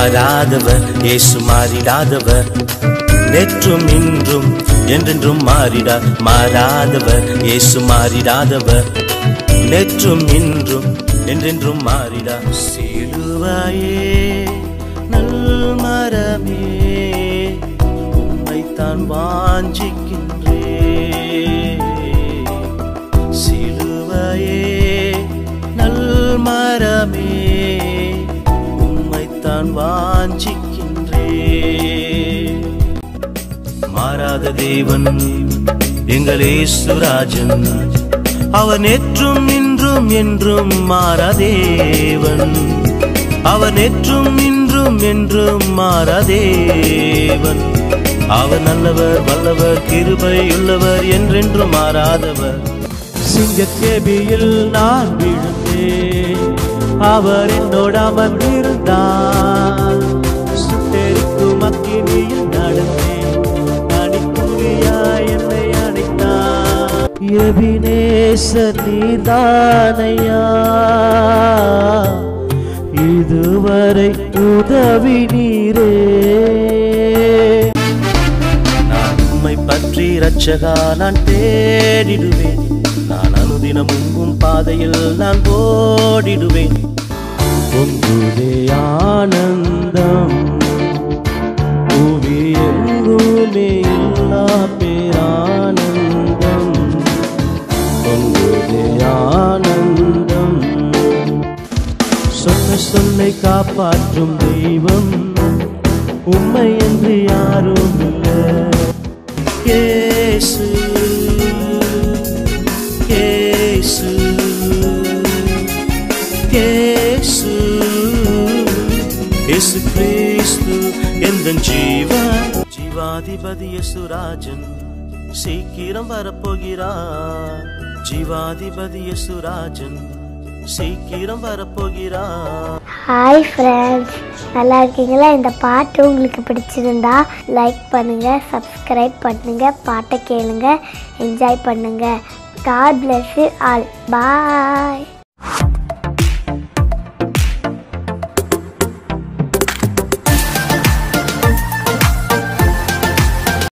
மாறாதவர் இயேசு மாறிடாதவர் நேற்றும் இன்றும் என்றென்றும் மாறிடா மாறாதவர் இயேசு மாறிடாதவர் நேற்றும் இன்றும் என்றென்றும் மாறிடா சிலுவாயே நல் மரமே உம்மைத்தான் வாஞ்சிக்கின்றே சிலுவையே நல் மரமே உம்மைத்தான் வாஞ்சிக்கின்றே மாறாத தேவன் எங்கள் இயேசுராஜன் அவர் நேற்றும் இன்றும் என்றும் மாறாதேவன் அவர் நேற்றும் இன்றும் என்றும் மாறாதேவன் அவர் நல்லவர் வல்லவர் கிருபை உள்ளவர் என்றென்றும் மாறாதவர் சிங்கக்கேபியில் நான் விழுந்தேன் அவர் என்னோட அமர்ந்திருந்தார் சுட்டெரிக்கும் அக்கினியில் நடந்தேன் அடிக்குறியாய் என்னை அணைத்தார் எபினேசர் நீர்தானையா இதுவரை உதவி நீரே நான் உம்மை பற்றி ரட்சகா நான் தேடிடுவேன் நான் அனுதினமும் உம் பாதையில் நான் ஓடிடுவேன் பொங்குதே ஆனந்தம் புவி எங்குமே இல்லா பேரானந்தம் பொங்குதே ஆனந்தம் சொன்ன சொல்லை காப்பாற்றும் தெய்வம் உண்மை என்று யாரும் இல்லை இயேசு இயேசு இயேசு இயேசு கிறிஸ்து எந்தன் ஜீவா ஜீவாதிபதி யசுராஜன் சீக்கிரம் வரப்போகிறார் ஜீவாதிபதி யசுராஜன் சீக்கிரம் வரப்போகிறார் ஹாய் ஃப்ரெண்ட்ஸ் நல்லா இருக்கீங்களா இந்த பாட்டு உங்களுக்கு பிடிச்சிருந்தா லைக் பண்ணுங்க சப்ஸ்கிரைப் பண்ணுங்க பாட்டை கேளுங்க என்ஜாய் பண்ணுங்க God bless you all bye